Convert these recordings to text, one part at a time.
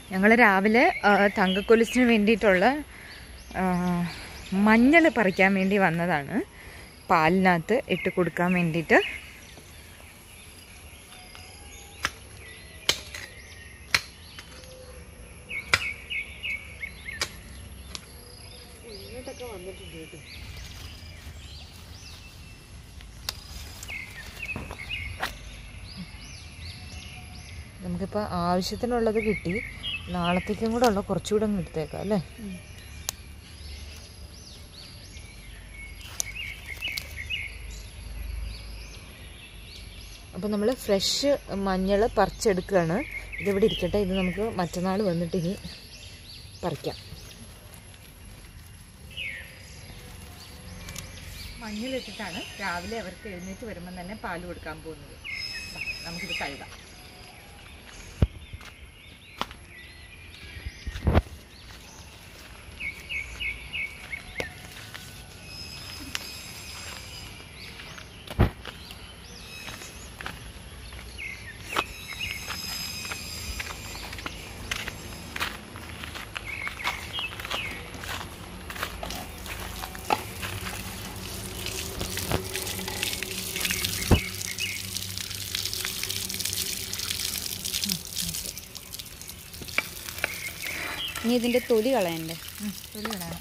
ഞങ്ങൾ രാവിലെ ആ, തങ്കക്കൊലുസിന് വേണ്ടിയിട്ടുള്ള മഞ്ഞൾ പറിക്കാൻ വേണ്ടി വന്നതാണ് പാലിനകത്ത് ഇട്ട് കൊടുക്കാൻ വേണ്ടിയിട്ട് നമുക്കിപ്പോൾ ആവശ്യത്തിനുള്ളത് കിട്ടി നാളത്തേക്കും കൂടെ ഉള്ള കുറച്ചുകൂടെ അങ്ങ് എടുത്തേക്കാം അല്ലേ അപ്പോൾ നമ്മൾ ഫ്രഷ് മഞ്ഞൾ പറിച്ചെടുക്കുകയാണ് ഇതിവിടെ ഇരിക്കട്ടെ ഇത് നമുക്ക് മറ്റന്നാൾ വന്നിട്ട് ഇനി പറിക്കാം മഞ്ഞളിട്ടിട്ടാണ് രാവിലെ അവർക്ക് എഴുന്നേറ്റ് വരുമ്പോൾ തന്നെ പാൽ കൊടുക്കാൻ പോകുന്നത് ദാ, നമുക്കിത് കഴുകാം ഇനി ഇതിന്റെ തൊലി കളയണ്ടേ ഉം, തൊലി കളയണം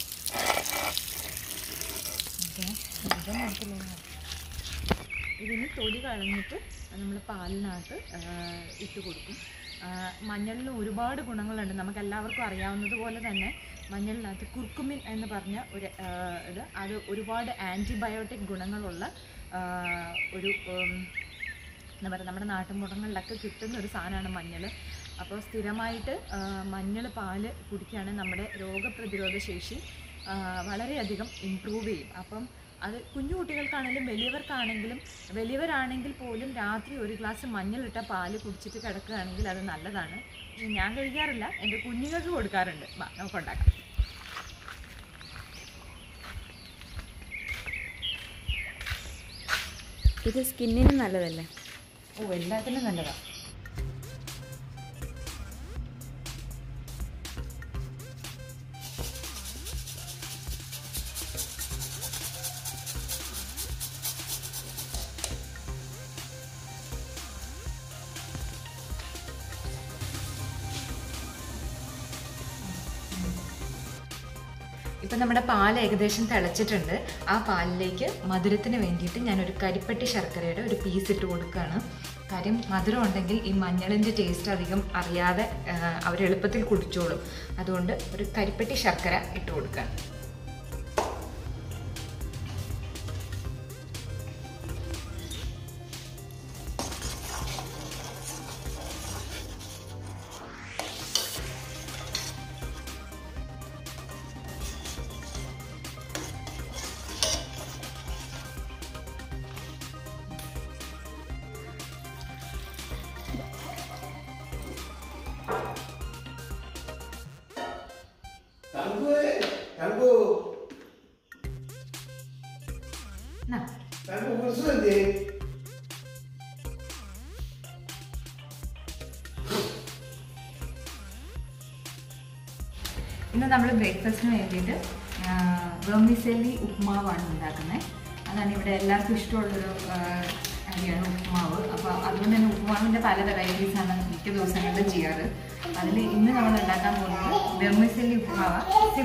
ഓക്കെ ഇതും അടുത്തുള്ള ഇതിന് തൊലി കളഞ്ഞിട്ട് നമ്മൾ പാലിനകത്ത് ആ, ഇട്ട് കൊടുക്കും ആ, മഞ്ഞളിന് ഒരുപാട് ഗുണങ്ങളുണ്ട് നമുക്ക് എല്ലാവർക്കും അറിയാവുന്നതുപോലെ തന്നെ മഞ്ഞളിനകത്ത് കുർക്കുമിൻ എന്ന് പറഞ്ഞ ഒരു ആ, ഇത് അത് ഒരുപാട് ആൻറ്റിബയോട്ടിക് ഗുണങ്ങളുള്ള ആ, ഒരു ഉം, എന്താ പറയുക നമ്മുടെ നാട്ടിൻപുറങ്ങളിലൊക്കെ കിട്ടുന്ന ഒരു സാധനമാണ് മഞ്ഞൾ അപ്പോൾ സ്ഥിരമായിട്ട് മഞ്ഞൾ പാല് കുടിക്കുകയാണെങ്കിൽ നമ്മുടെ രോഗപ്രതിരോധ ശേഷി ആ, വളരെയധികം ഇമ്പ്രൂവ് ചെയ്യും അപ്പം അത് കുഞ്ഞു കുട്ടികൾക്കാണെങ്കിലും വലിയവർക്കാണെങ്കിലും വലിയവരാണെങ്കിൽ പോലും രാത്രി ഒരു ഗ്ലാസ് മഞ്ഞളിട്ട പാല് കുടിച്ചിട്ട് കിടക്കുകയാണെങ്കിൽ അത് നല്ലതാണ് ഞാൻ കഴിക്കാറില്ല എൻ്റെ കുഞ്ഞുങ്ങൾക്ക് കൊടുക്കാറുണ്ട് വാ നമുക്ക് ഉണ്ടാക്കാം ഇത് സ്കിന്നിന് നല്ലതല്ലേ ഓ എല്ലാത്തിനും നല്ലതാണ് ഇപ്പം നമ്മുടെ പാൽ ഏകദേശം തിളച്ചിട്ടുണ്ട് ആ പാലിലേക്ക് മധുരത്തിന് വേണ്ടിയിട്ട് ഞാനൊരു കരിപ്പട്ടി ശർക്കരയുടെ ഒരു പീസ് ഇട്ട് കൊടുക്കുകയാണ് കാര്യം മധുരം ഉണ്ടെങ്കിൽ ഈ മഞ്ഞളിൻ്റെ ടേസ്റ്റ് അധികം അറിയാതെ അവർ എളുപ്പത്തിൽ കുടിച്ചോളും അതുകൊണ്ട് ഒരു കരിപ്പട്ടി ശർക്കര ഇട്ട് കൊടുക്കുകയാണ് 당구에 당구 나. 당구 무슨데 ഇന്ന് നമ്മൾ ബ്രേക്ക്ഫാസ്റ്റിന് വേണ്ടിയിട്ട് വെർമിസെല്ലി ഉപ്മാവാണ് ഉണ്ടാക്കുന്നത് അതാണ് ഇവിടെ എല്ലാവർക്കും ഇഷ്ടമുള്ളൊരു ആ, അരിയാണ് ഉപ്മാവ് അപ്പോൾ അതുകൊണ്ട് തന്നെ ഉപ്മാവിൻ്റെ പല വെറൈറ്റീസാണ് മിക്ക ദിവസങ്ങളിലും ചെയ്യാറ് അതിൽ ഇന്ന് നമ്മൾ ഉണ്ടാക്കാൻ പോകുന്നത് വെർമിസെല്ലി ഉപ്മാവ്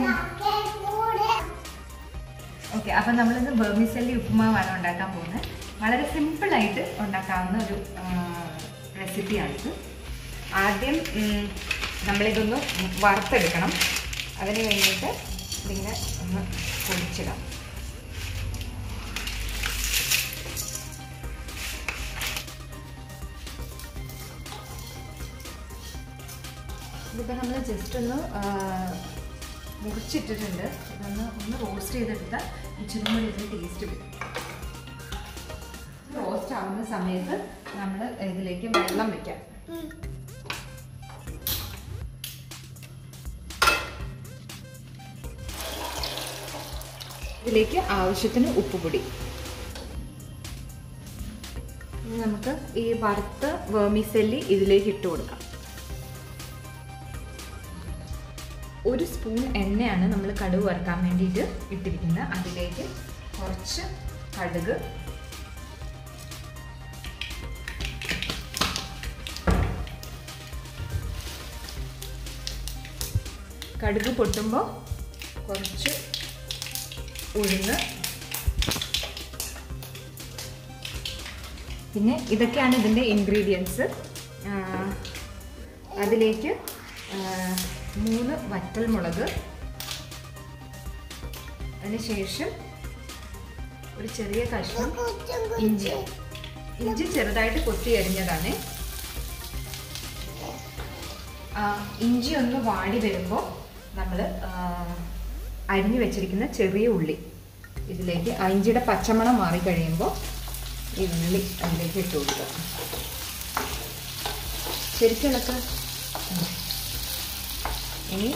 ഓക്കെ അപ്പം നമ്മളിന്ന് വെർമിസെല്ലി ഉപ്മാവാണ് ഉണ്ടാക്കാൻ പോകുന്നത് വളരെ സിമ്പിളായിട്ട് ഉണ്ടാക്കാവുന്ന ഒരു റെസിപ്പിയാണിത് ആദ്യം ഉം, നമ്മളിതൊന്ന് വറുത്തെടുക്കണം അതിന് വേണ്ടിയിട്ട് ഇതിങ്ങനെ ഒന്ന് പൊടിച്ചിടാം ഇതിപ്പോൾ നമ്മൾ ജസ്റ്റ് ഒന്ന് ആ, മുറിച്ചിട്ടിട്ടുണ്ട് ഇതൊന്ന് ഒന്ന് റോസ്റ്റ് ചെയ്തെടുത്താൽ ഇച്ചിരി കൂടി ഇതിന് ടേസ്റ്റ് വരും റോസ്റ്റ് ആവുന്ന സമയത്ത് നമ്മൾ ഇതിലേക്ക് വെള്ളം വെക്കാം ഇതിലേക്ക് ആവശ്യത്തിന് ഉപ്പുപൊടി ഇനി നമുക്ക് ഈ വറുത്ത വേമിസെല്ലി ഇതിലേക്ക് ഇട്ട് കൊടുക്കാം ഒരു സ്പൂൺ എണ്ണയാണ് നമ്മൾ കടുക് വറുക്കാൻ വേണ്ടിയിട്ട് ഇട്ടിരിക്കുന്നത് അതിലേക്ക് കുറച്ച് കടുക് കടുക് പൊട്ടുമ്പോൾ കുറച്ച് ഉഴുന്ന് പിന്നെ ഇതൊക്കെയാണ് ഇതിൻ്റെ ഇൻഗ്രീഡിയൻസ് അതിലേക്ക് ആ, മൂന്ന് വറ്റൽമുളക് അതിനുശേഷം ഒരു ചെറിയ കഷ്ണം ഇഞ്ചി ഇഞ്ചി ചെറുതായിട്ട് കൊത്തി അരിഞ്ഞതാണ് ആ, ഇഞ്ചി ഒന്ന് വാടി വരുമ്പോൾ നമ്മൾ അരിഞ്ഞു വെച്ചിരിക്കുന്ന ചെറിയ ഉള്ളി ഇതിലേക്ക് ആ ഇഞ്ചിയുടെ പച്ചമണം മാറി കഴിയുമ്പോൾ ഈ ഉള്ളി അതിലേക്ക് ഇട്ട് കൊടുക്കുക ശരിക്കും ഇളക്കുക ഉം. ഇനി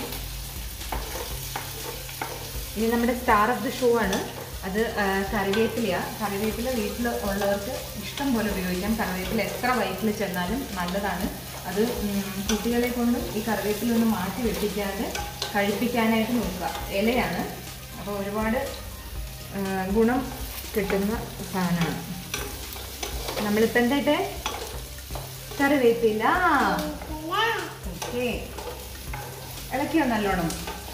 ഇനി നമ്മുടെ സ്റ്റാർ ഓഫ് ദി ഷോ ആണ് അത് ആ, കറിവേപ്പിലയാണ് കറിവേപ്പില വീട്ടിൽ ഉള്ളവർക്ക് ഇഷ്ടം പോലെ ഉപയോഗിക്കാം കറിവേപ്പില എത്ര വയറ്റിൽ ചെന്നാലും നല്ലതാണ് അത് ഉം, കുട്ടികളെ കൊണ്ടും ഈ കറിവേപ്പില ഒന്ന് മാറ്റി വെപ്പിക്കാതെ കഴിപ്പിക്കാനായിട്ട് നോക്കുക ഇലയാണ് അപ്പോൾ ഒരുപാട് ആ, ഗുണം കിട്ടുന്ന സാധനമാണ് നമ്മളിപ്പോൾ എന്തായിട്ടെ കറിവേപ്പില ഓക്കെ ഇളക്കിയോ നല്ലോണം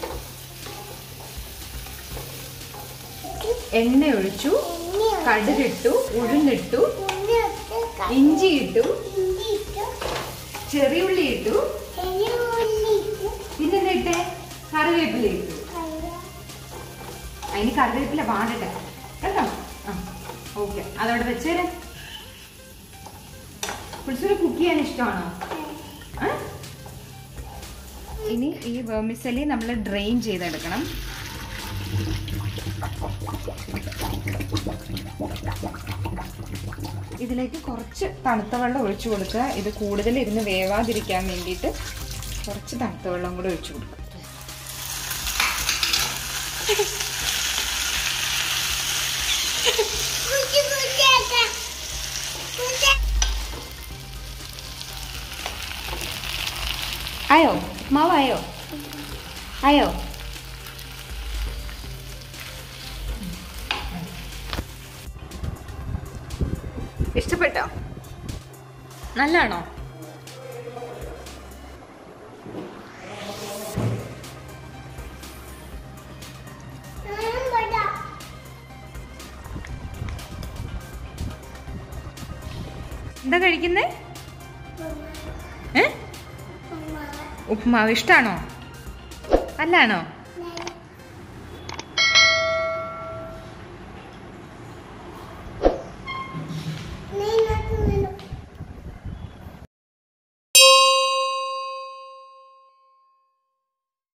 എണ്ണ ഒഴിച്ചു കടുകിട്ടു ഉഴുന്നിട്ടു ഇഞ്ചി ഇട്ടു ചെറിയുള്ളി ഇട്ടു പിന്നെന്താ ഇട്ടേ കറിവേപ്പില ഇട്ടു അതിന് കറിവേപ്പില പാടട്ടെ കേട്ടോ ആ ഓക്കെ അതവിടെ വെച്ചേരെ പുളിച്ചൊരു കുക്ക് ചെയ്യാൻ ഇഷ്ടമാണോ ആ? ഇനി ഈ വെർമിസലി നമ്മൾ ഡ്രെയിൻ ചെയ്തെടുക്കണം ഇതിലേക്ക് കുറച്ച് തണുത്ത വെള്ളം ഒഴിച്ചു കൊടുക്കുക ഇത് കൂടുതൽ ഇരുന്ന് വേവാതിരിക്കാൻ വേണ്ടിയിട്ട് കുറച്ച് തണുത്ത വെള്ളം കൂടെ ഒഴിച്ചു കൊടുക്കുക ആയോ മാവായോ ആയോ ഇഷ്ടപ്പെട്ടോ നല്ലാണോ എന്താ കഴിക്കുന്നേ ഏ ഉപ്പുമാവ് ഇഷ്ടാണോ അല്ലാണോ